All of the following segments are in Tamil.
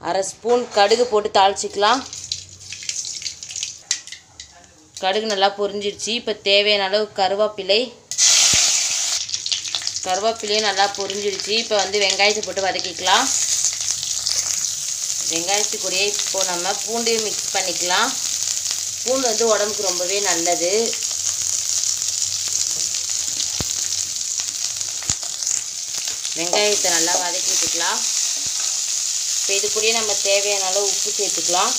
அரை ஸ்பூன் கடுகு போட்டு தாளிச்சிக்கலாம் கடுகு நல்லா பொரிஞ்சிருச்சு இப்போ தேவையான அளவு கருவேப்பிலை கருவேப்பிலையும் நல்லா பொரிஞ்சிருச்சு இப்போ வந்து வெங்காயத்தை போட்டு வதக்கிக்கலாம் வெங்காயத்து கூடயே இப்போ நம்ம பூண்டையும் மிக்ஸ் பண்ணிக்கலாம் பூண்டு வந்து உடம்புக்கு ரொம்பவே நல்லது வெங்காயத்தை நல்லா வதக்கிட்டுக்கலாம் இப்போ இது கூடயே நம்ம தேவையான அளவு உப்பு சேர்த்துக்கலாம்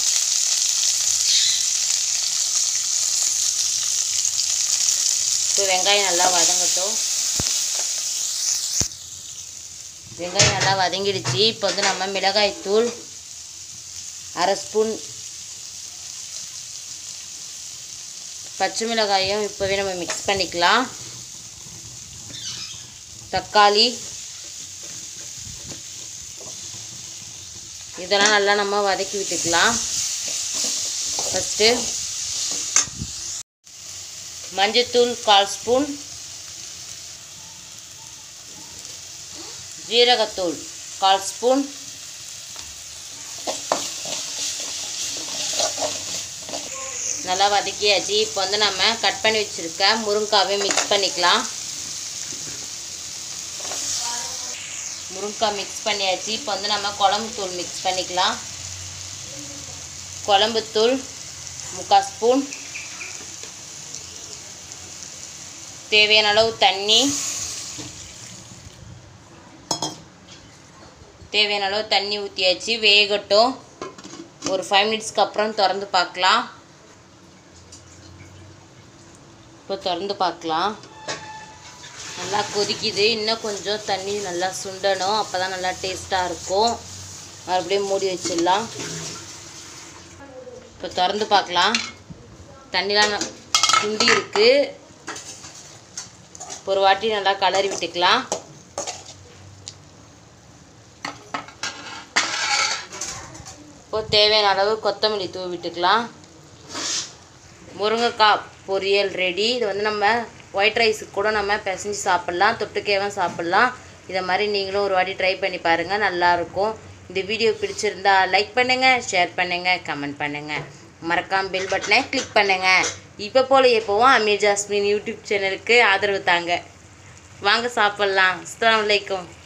இப்போ வெங்காயம் நல்லா வதங்கட்டும் வெங்காயம் நல்லா வதங்கிடுச்சு இப்போ வந்து நம்ம மிளகாய் தூள் அரை ஸ்பூன் பச்சை மிளகாயும் இப்போவே நம்ம மிக்ஸ் பண்ணிக்கலாம் தக்காளி இதெல்லாம் நல்லா நம்ம வதக்கி விட்டுக்கலாம் ஃபஸ்ட்டு மஞ்சத்தூள் கால் ஸ்பூன் ஜீரகத்தூள் கால் ஸ்பூன் நல்லா வதக்கியாச்சு இப்போ வந்து நம்ம கட் பண்ணி வச்சுருக்க முருங்காவை மிக்ஸ் பண்ணிக்கலாம் முருங்காய் மிக்ஸ் பண்ணியாச்சு இப்போ வந்து நம்ம குழம்பு தூள் மிக்ஸ் பண்ணிக்கலாம் குழம்புத்தூள் முக்கால் ஸ்பூன் தேவையான அளவு தண்ணி தேவையான அளவு தண்ணி ஊற்றியாச்சு வேகட்டும் ஒரு ஃபைவ் மினிட்ஸ்க்கு அப்புறம் திறந்து பார்க்கலாம் இப்போ திறந்து பார்க்கலாம் நல்லா கொதிக்குது இன்னும் கொஞ்சம் தண்ணி நல்லா சுண்டணும் அப்போ தான் நல்லா டேஸ்ட்டாக இருக்கும் மறுபடியும் மூடி வச்சிடலாம் இப்போ திறந்து பார்க்கலாம் தண்ணிலாம் ந- சுண்டி இருக்குது ஒரு வாட்டி நல்லா கலரி விட்டுக்கலாம் இப்போ தேவையான அளவு கொத்தமல்லி தூவி விட்டுக்கலாம் முருங்கைக்காய் பொரியல் ரெடி இது வந்து நம்ம ஒயிட் ரைஸுக்கு கூட நம்ம பிசைஞ்சு சாப்பிட்லாம் தொட்டுக்கேவும் சாப்பிட்லாம் இதை மாதிரி நீங்களும் ஒரு வாட்டி ட்ரை பண்ணி பாருங்கள் நல்லாயிருக்கும் இந்த வீடியோ பிடிச்சிருந்தா லைக் பண்ணுங்கள் ஷேர் பண்ணுங்கள் கமெண்ட் பண்ணுங்கள் மறக்காம பெல் பட்டனை கிளிக் பண்ணுங்கள் இப்போ போல எப்போவும் அமீர் ஜாஸ்மின் யூடியூப் சேனலுக்கு ஆதரவு தாங்க வாங்க சாப்பிட்லாம் அஸ்ஸலாமு அலைக்கும்